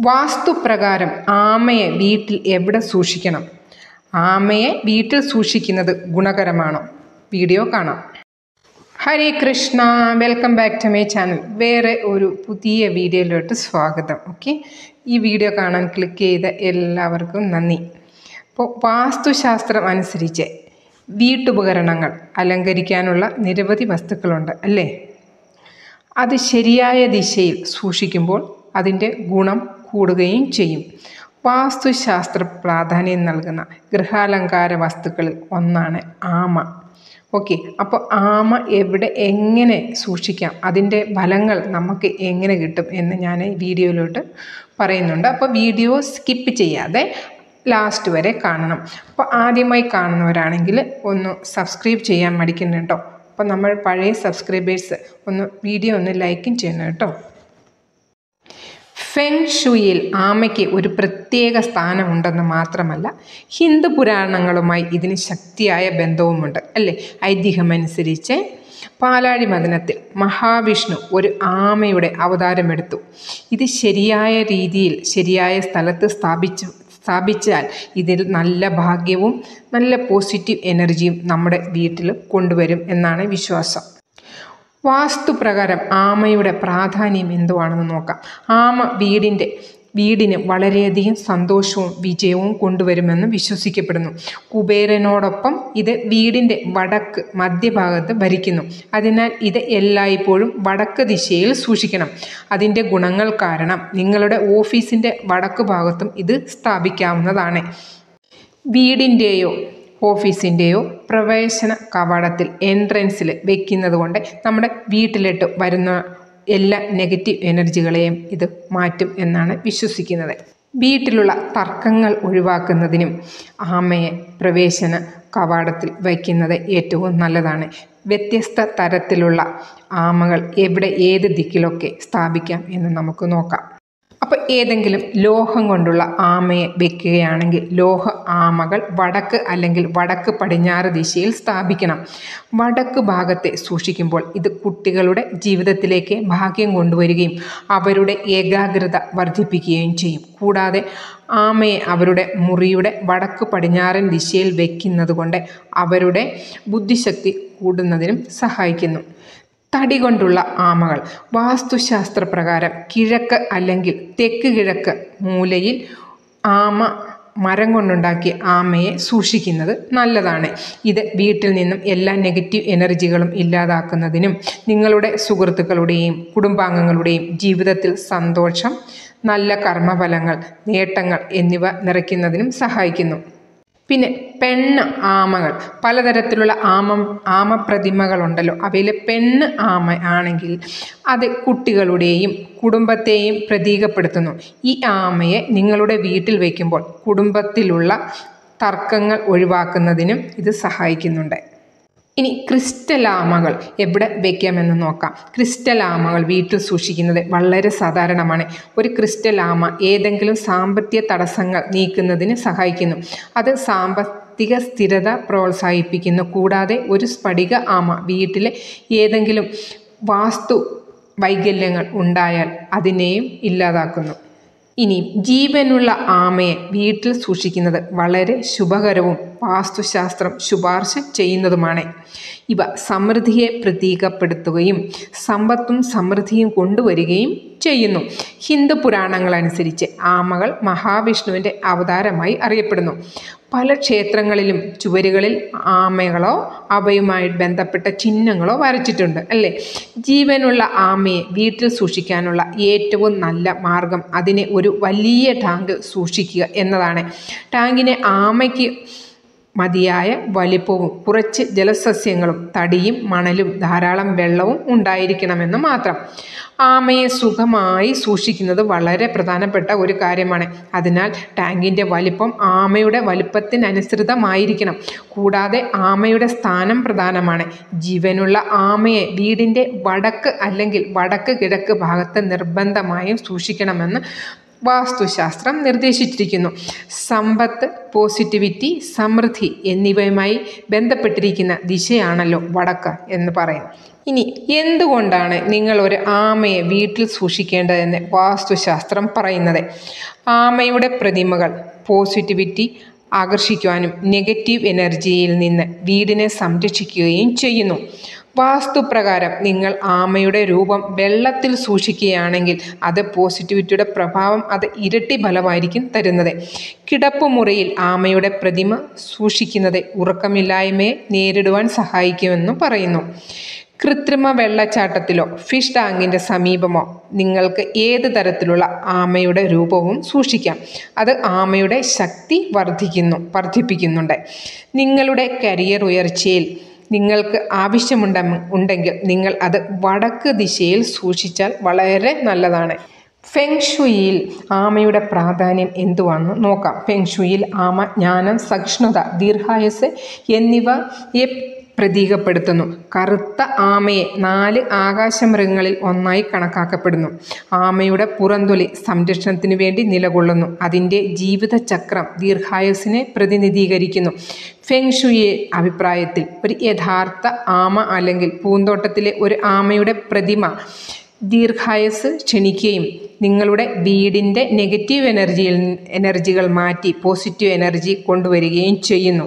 വാസ്തുപ്രകാരം ആമയെ വീട്ടിൽ എവിടെ സൂക്ഷിക്കണം ആമയെ വീട്ടിൽ സൂക്ഷിക്കുന്നത് ഗുണകരമാണോ വീഡിയോ കാണാം Hare Krishna welcome back to my channel വേറെ ഒരു പുതിയ വീഡിയോയിലോട്ട് സ്വാഗതം ഓക്കെ ഈ വീഡിയോ കാണാൻ ക്ലിക്ക് ചെയ്ത എല്ലാവർക്കും നന്ദി അപ്പോൾ വാസ്തുശാസ്ത്രം അനുസരിച്ച് വീട്ടുപകരണങ്ങൾ അലങ്കരിക്കാനുള്ള നിരവധി വസ്തുക്കളുണ്ട് അല്ലേ അത് ശരിയായ ദിശയിൽ സൂക്ഷിക്കുമ്പോൾ അതിൻ്റെ ഗുണം കൂടുകയും ചെയ്യും വാസ്തുശാസ്ത്ര പ്രാധാന്യം നൽകുന്ന ഗൃഹാലങ്കാര വസ്തുക്കളിൽ ഒന്നാണ് ആമ ഓക്കെ അപ്പോൾ ആമ എവിടെ എങ്ങനെ സൂക്ഷിക്കാം അതിൻ്റെ ഫലങ്ങൾ നമുക്ക് എങ്ങനെ കിട്ടും എന്ന് ഞാൻ ഈ വീഡിയോയിലോട്ട് പറയുന്നുണ്ട് അപ്പോൾ വീഡിയോ സ്കിപ്പ് ചെയ്യാതെ ലാസ്റ്റ് വരെ കാണണം അപ്പോൾ ആദ്യമായി കാണുന്നവരാണെങ്കിൽ ഒന്ന് സബ്സ്ക്രൈബ് ചെയ്യാൻ മടിക്കണം കേട്ടോ അപ്പോൾ നമ്മൾ പഴയ സബ്സ്ക്രൈബേഴ്സ് ഒന്ന് വീഡിയോ ഒന്ന് ലൈക്കും ചെയ്യണം കേട്ടോ ഫെങ് ഷുയിൽ ആമയ്ക്ക് ഒരു പ്രത്യേക സ്ഥാനമുണ്ടെന്ന് മാത്രമല്ല ഹിന്ദു പുരാണങ്ങളുമായി ഇതിന് ശക്തിയായ ബന്ധവുമുണ്ട് അല്ലേ ഐതിഹ്യമനുസരിച്ച് പാലാഴി മദനത്തിൽ മഹാവിഷ്ണു ഒരു ആമയുടെ അവതാരമെടുത്തു ഇത് ശരിയായ രീതിയിൽ ശരിയായ സ്ഥലത്ത് സ്ഥാപിച്ചു സ്ഥാപിച്ചാൽ ഇതിൽ നല്ല ഭാഗ്യവും നല്ല പോസിറ്റീവ് എനർജിയും നമ്മുടെ വീട്ടിൽ കൊണ്ടുവരും എന്നാണ് വിശ്വാസം വാസ്തുപ്രകാരം ആമയുടെ പ്രാധാന്യം എന്തുവാണെന്ന് നോക്കാം ആമ വീടിൻ്റെ വീടിന് വളരെയധികം സന്തോഷവും വിജയവും കൊണ്ടുവരുമെന്ന് വിശ്വസിക്കപ്പെടുന്നു കുബേരനോടൊപ്പം ഇത് വീടിൻ്റെ വടക്ക് മധ്യഭാഗത്ത് ഭരിക്കുന്നു അതിനാൽ ഇത് എല്ലായ്പ്പോഴും വടക്ക് ദിശയിൽ സൂക്ഷിക്കണം അതിൻ്റെ ഗുണങ്ങൾ കാരണം നിങ്ങളുടെ ഓഫീസിൻ്റെ വടക്ക് ഭാഗത്തും ഇത് സ്ഥാപിക്കാവുന്നതാണ് വീടിൻ്റെയോ ഓഫീസിൻ്റെയോ പ്രവേശന കവാടത്തിൽ എൻട്രൻസിൽ വെക്കുന്നത് കൊണ്ട് നമ്മുടെ വീട്ടിലിട്ട് വരുന്ന എല്ലാ നെഗറ്റീവ് എനർജികളെയും ഇത് മാറ്റും എന്നാണ് വിശ്വസിക്കുന്നത് വീട്ടിലുള്ള തർക്കങ്ങൾ ഒഴിവാക്കുന്നതിനും ആമയെ പ്രവേശന കവാടത്തിൽ വയ്ക്കുന്നത് ഏറ്റവും നല്ലതാണ് വ്യത്യസ്ത തരത്തിലുള്ള ആമകൾ എവിടെ ഏത് ദിക്കിലൊക്കെ സ്ഥാപിക്കാം എന്ന് നമുക്ക് നോക്കാം അപ്പോൾ ഏതെങ്കിലും ലോഹം കൊണ്ടുള്ള ആമയെ വെക്കുകയാണെങ്കിൽ ലോഹ ആമകൾ വടക്ക് അല്ലെങ്കിൽ വടക്ക് പടിഞ്ഞാറ് ദിശയിൽ സ്ഥാപിക്കണം വടക്ക് ഭാഗത്തെ സൂക്ഷിക്കുമ്പോൾ ഇത് കുട്ടികളുടെ ജീവിതത്തിലേക്ക് ഭാഗ്യം കൊണ്ടുവരികയും അവരുടെ ഏകാഗ്രത വർദ്ധിപ്പിക്കുകയും ചെയ്യും കൂടാതെ ആമയെ അവരുടെ മുറിയുടെ വടക്ക് പടിഞ്ഞാറൻ ദിശയിൽ വെക്കുന്നത് കൊണ്ട് അവരുടെ ബുദ്ധിശക്തി കൂടുന്നതിനും സഹായിക്കുന്നു തടി കൊണ്ടുള്ള ആമകൾ വാസ്തുശാസ്ത്ര പ്രകാരം കിഴക്ക് അല്ലെങ്കിൽ തെക്ക് കിഴക്ക് മൂലയിൽ ആമ മരം കൊണ്ടുണ്ടാക്കിയ ആമയെ സൂക്ഷിക്കുന്നത് നല്ലതാണ് ഇത് വീട്ടിൽ നിന്നും എല്ലാ നെഗറ്റീവ് എനർജികളും ഇല്ലാതാക്കുന്നതിനും നിങ്ങളുടെ സുഹൃത്തുക്കളുടെയും കുടുംബാംഗങ്ങളുടെയും ജീവിതത്തിൽ സന്തോഷം നല്ല കർമ്മഫലങ്ങൾ നേട്ടങ്ങൾ എന്നിവ നിറയ്ക്കുന്നതിനും സഹായിക്കുന്നു പിന്നെ പെണ്ണ് ആമകൾ പലതരത്തിലുള്ള ആമ ആമപ്രതിമകളുണ്ടല്ലോ അവയിൽ പെണ്ണ് ആമ ആണെങ്കിൽ അത് കുട്ടികളുടെയും കുടുംബത്തെയും പ്രതീകപ്പെടുത്തുന്നു ഈ ആമയെ നിങ്ങളുടെ വീട്ടിൽ വയ്ക്കുമ്പോൾ കുടുംബത്തിലുള്ള തർക്കങ്ങൾ ഒഴിവാക്കുന്നതിനും ഇത് സഹായിക്കുന്നുണ്ട് ഇനി ക്രിസ്റ്റൽ ആമകൾ എവിടെ വയ്ക്കാമെന്ന് നോക്കാം ക്രിസ്റ്റൽ ആമകൾ വീട്ടിൽ സൂക്ഷിക്കുന്നത് വളരെ സാധാരണമാണ് ഒരു ക്രിസ്റ്റൽ ആമ ഏതെങ്കിലും സാമ്പത്തിക തടസ്സങ്ങൾ നീക്കുന്നതിന് സഹായിക്കുന്നു അത് സാമ്പത്തിക സ്ഥിരത പ്രോത്സാഹിപ്പിക്കുന്നു കൂടാതെ ഒരു സ്ഫടിക ആമ വീട്ടിലെ ഏതെങ്കിലും വാസ്തു വൈകല്യങ്ങൾ ഉണ്ടായാൽ അതിനെയും ഇല്ലാതാക്കുന്നു ഇനി ജീവനുള്ള ആമയെ വീട്ടിൽ സൂക്ഷിക്കുന്നത് വളരെ ശുഭകരവും വാസ്തുശാസ്ത്രം ശുപാർശ ചെയ്യുന്നതുമാണ് ഇവ സമൃദ്ധിയെ പ്രതീകപ്പെടുത്തുകയും സമ്പത്തും സമൃദ്ധിയും കൊണ്ടുവരികയും ചെയ്യുന്നു ഹിന്ദു പുരാണങ്ങളനുസരിച്ച് ആമകൾ മഹാവിഷ്ണുവിൻ്റെ അവതാരമായി അറിയപ്പെടുന്നു പല ക്ഷേത്രങ്ങളിലും ചുവരുകളിൽ ആമകളോ അവയുമായി ബന്ധപ്പെട്ട ചിഹ്നങ്ങളോ വരച്ചിട്ടുണ്ട് അല്ലേ ജീവനുള്ള ആമയെ വീട്ടിൽ സൂക്ഷിക്കാനുള്ള ഏറ്റവും നല്ല മാർഗം അതിനെ ഒരു വലിയ ടാങ്ക് സൂക്ഷിക്കുക എന്നതാണ് ടാങ്കിനെ ആമയ്ക്ക് മതിയായ വലിപ്പവും കുറച്ച് ജലസസ്യങ്ങളും തടിയും മണലും ധാരാളം വെള്ളവും ഉണ്ടായിരിക്കണമെന്ന് മാത്രം ആമയെ സുഖമായി സൂക്ഷിക്കുന്നത് വളരെ പ്രധാനപ്പെട്ട ഒരു കാര്യമാണ് അതിനാൽ ടാങ്കിൻ്റെ വലിപ്പം ആമയുടെ വലിപ്പത്തിനനുസൃതമായിരിക്കണം കൂടാതെ ആമയുടെ സ്ഥാനം പ്രധാനമാണ് ജീവനുള്ള ആമയെ വീടിൻ്റെ വടക്ക് അല്ലെങ്കിൽ വടക്ക് കിഴക്ക് ഭാഗത്ത് നിർബന്ധമായും സൂക്ഷിക്കണമെന്ന് വാസ്തുശാസ്ത്രം നിർദ്ദേശിച്ചിരിക്കുന്നു സമ്പത്ത് പോസിറ്റിവിറ്റി സമൃദ്ധി എന്നിവയുമായി ബന്ധപ്പെട്ടിരിക്കുന്ന ദിശയാണല്ലോ വടക്ക് എന്ന് പറയുന്നു ഇനി എന്തുകൊണ്ടാണ് നിങ്ങൾ ഒരു ആമയെ വീട്ടിൽ സൂക്ഷിക്കേണ്ടതെന്ന് വാസ്തുശാസ്ത്രം പറയുന്നത് ആമയുടെ പ്രതിമകൾ പോസിറ്റിവിറ്റി ആകർഷിക്കുവാനും നെഗറ്റീവ് എനർജിയിൽ നിന്ന് വീടിനെ സംരക്ഷിക്കുകയും ചെയ്യുന്നു വാസ്തുപ്രകാരം നിങ്ങൾ ആമയുടെ രൂപം വെള്ളത്തിൽ സൂക്ഷിക്കുകയാണെങ്കിൽ അത് പോസിറ്റിവിറ്റിയുടെ പ്രഭാവം അത് ഇരട്ടി ഫലമായിരിക്കും തരുന്നത് കിടപ്പുമുറിയിൽ ആമയുടെ പ്രതിമ സൂക്ഷിക്കുന്നത് ഉറക്കമില്ലായ്മയെ നേരിടുവാൻ സഹായിക്കുമെന്ന് പറയുന്നു കൃത്രിമ വെള്ളച്ചാട്ടത്തിലോ ഫിഷ് ടാങ്കിൻ്റെ സമീപമോ നിങ്ങൾക്ക് ഏത് തരത്തിലുള്ള ആമയുടെ രൂപവും സൂക്ഷിക്കാം അത് ആമയുടെ ശക്തി വർദ്ധിക്കുന്നു വർദ്ധിപ്പിക്കുന്നുണ്ട് നിങ്ങളുടെ കരിയർ ഉയർച്ചയിൽ നിങ്ങൾക്ക് ആവശ്യമുണ്ട ഉണ്ടെങ്കിൽ നിങ്ങൾ അത് വടക്ക് ദിശയിൽ സൂക്ഷിച്ചാൽ വളരെ നല്ലതാണ് ഫെങ്ഷുയിൽ ആമയുടെ പ്രാധാന്യം എന്തുവാണെന്ന് നോക്കാം ഫെങ്ഷുയിൽ ആമ ജ്ഞാനം സഹിഷ്ണുത ദീർഘായുസ് എന്നിവയെ പ്രതീകപ്പെടുത്തുന്നു കറുത്ത ആമയെ നാല് ആകാശമൃഗങ്ങളിൽ ഒന്നായി കണക്കാക്കപ്പെടുന്നു ആമയുടെ പുറന്തൊലി സംരക്ഷണത്തിന് വേണ്ടി നിലകൊള്ളുന്നു അതിൻ്റെ ജീവിതചക്രം ദീർഘായുസിനെ പ്രതിനിധീകരിക്കുന്നു ഫെങ്ഷുയെ അഭിപ്രായത്തിൽ ഒരു യഥാർത്ഥ ആമ അല്ലെങ്കിൽ പൂന്തോട്ടത്തിലെ ഒരു ആമയുടെ പ്രതിമ ദീർഘായുസ് ക്ഷണിക്കുകയും നിങ്ങളുടെ വീടിൻ്റെ നെഗറ്റീവ് എനർജിയിൽ എനർജികൾ മാറ്റി പോസിറ്റീവ് എനർജി കൊണ്ടുവരികയും ചെയ്യുന്നു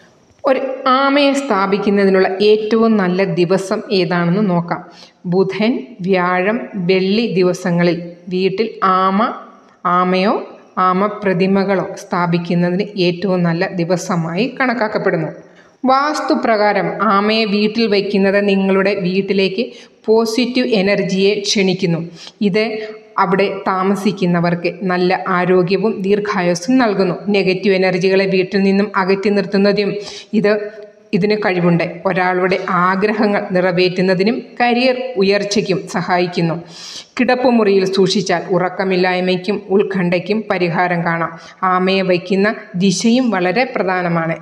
ഒരു ആമയെ സ്ഥാപിക്കുന്നതിനുള്ള ഏറ്റവും നല്ല ദിവസം ഏതാണെന്ന് നോക്കാം ബുധൻ വ്യാഴം വെള്ളി ദിവസങ്ങളിൽ വീട്ടിൽ ആമ ആമയോ ആമ പ്രതിമകളോ സ്ഥാപിക്കുന്നതിന് ഏറ്റവും നല്ല ദിവസമായി കണക്കാക്കപ്പെടുന്നു വാസ്തുപ്രകാരം ആമയെ വീട്ടിൽ വയ്ക്കുന്നത് നിങ്ങളുടെ വീട്ടിലേക്ക് പോസിറ്റീവ് എനർജിയെ ക്ഷണിക്കുന്നു ഇത് അവിടെ താമസിക്കുന്നവർക്ക് നല്ല ആരോഗ്യവും ദീർഘായുസ്സും നൽകുന്നു നെഗറ്റീവ് എനർജികളെ വീട്ടിൽ നിന്നും അകറ്റി നിർത്തുന്നതും ഇത് ഇതിന് കഴിവുണ്ട് ഒരാളുടെ ആഗ്രഹങ്ങൾ നിറവേറ്റുന്നതിനും കരിയർ ഉയർച്ചയ്ക്കും സഹായിക്കുന്നു കിടപ്പുമുറിയിൽ സൂക്ഷിച്ചാൽ ഉറക്കമില്ലായ്മയ്ക്കും ഉത്കണ്ഠയ്ക്കും പരിഹാരം കാണാം ആമയെ വയ്ക്കുന്ന ദിശയും വളരെ പ്രധാനമാണ്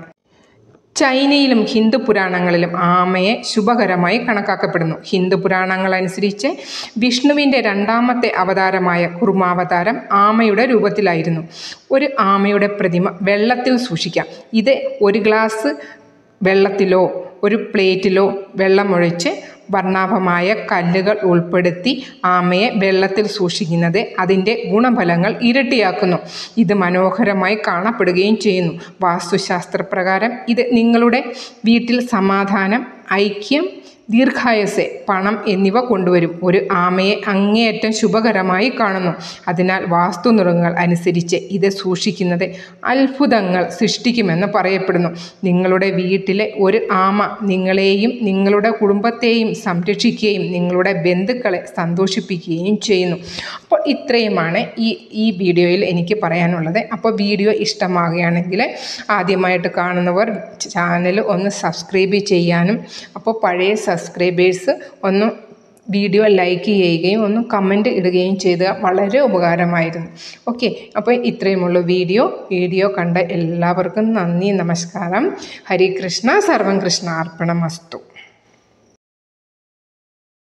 ചൈനയിലും ഹിന്ദു പുരാണങ്ങളിലും ആമയെ ശുഭകരമായി കണക്കാക്കപ്പെടുന്നു ഹിന്ദു പുരാണങ്ങൾ അനുസരിച്ച് വിഷ്ണുവിൻ്റെ രണ്ടാമത്തെ അവതാരമായ കുർമാവതാരം ആമയുടെ രൂപത്തിലായിരുന്നു ഒരു ആമയുടെ പ്രതിമ വെള്ളത്തിൽ സൂക്ഷിക്കാം ഇത് ഒരു ഗ്ലാസ് വെള്ളത്തിലോ ഒരു പ്ലേറ്റിലോ വെള്ളമൊഴിച്ച് വർണ്ണാഭമായ കല്ലുകൾ ഉൾപ്പെടുത്തി ആമയെ വെള്ളത്തിൽ സൂക്ഷിക്കുന്നത് അതിൻ്റെ ഗുണഫലങ്ങൾ ഇരട്ടിയാക്കുന്നു ഇത് മനോഹരമായി കാണപ്പെടുകയും ചെയ്യുന്നു വാസ്തുശാസ്ത്രപ്രകാരം ഇത് നിങ്ങളുടെ വീട്ടിൽ സമാധാനം ഐക്യം ദീർഘായുസ് പണം എന്നിവ കൊണ്ടുവരും ഒരു ആമയെ അങ്ങേയറ്റം ശുഭകരമായി കാണുന്നു അതിനാൽ വാസ്തു നിറങ്ങൾ അനുസരിച്ച് ഇത് സൂക്ഷിക്കുന്നത് അത്ഭുതങ്ങൾ സൃഷ്ടിക്കുമെന്ന് പറയപ്പെടുന്നു നിങ്ങളുടെ വീട്ടിലെ ഒരു ആമ നിങ്ങളെയും നിങ്ങളുടെ കുടുംബത്തെയും സംരക്ഷിക്കുകയും നിങ്ങളുടെ ബന്ധുക്കളെ സന്തോഷിപ്പിക്കുകയും ചെയ്യുന്നു അപ്പോൾ ഇത്രയുമാണ് ഈ ഈ വീഡിയോയിൽ എനിക്ക് പറയാനുള്ളത് അപ്പോൾ വീഡിയോ ഇഷ്ടമാകുകയാണെങ്കിൽ ആദ്യമായിട്ട് കാണുന്നവർ ചാനൽ ഒന്ന് സബ്സ്ക്രൈബ് ചെയ്യാനും അപ്പോൾ പഴയ സബ്സ്ക്രൈബേഴ്സ് ഒന്ന് വീഡിയോ ലൈക്ക് ചെയ്യുകയും ഒന്ന് കമൻറ്റ് ഇടുകയും ചെയ്താൽ വളരെ ഉപകാരമായിരുന്നു ഓക്കെ അപ്പോൾ ഇത്രയുമുള്ള വീഡിയോ വീഡിയോ കണ്ട എല്ലാവർക്കും നന്ദി നമസ്കാരം ഹരികൃഷ്ണ സർവം കൃഷ്ണ അർപ്പണമസ്തു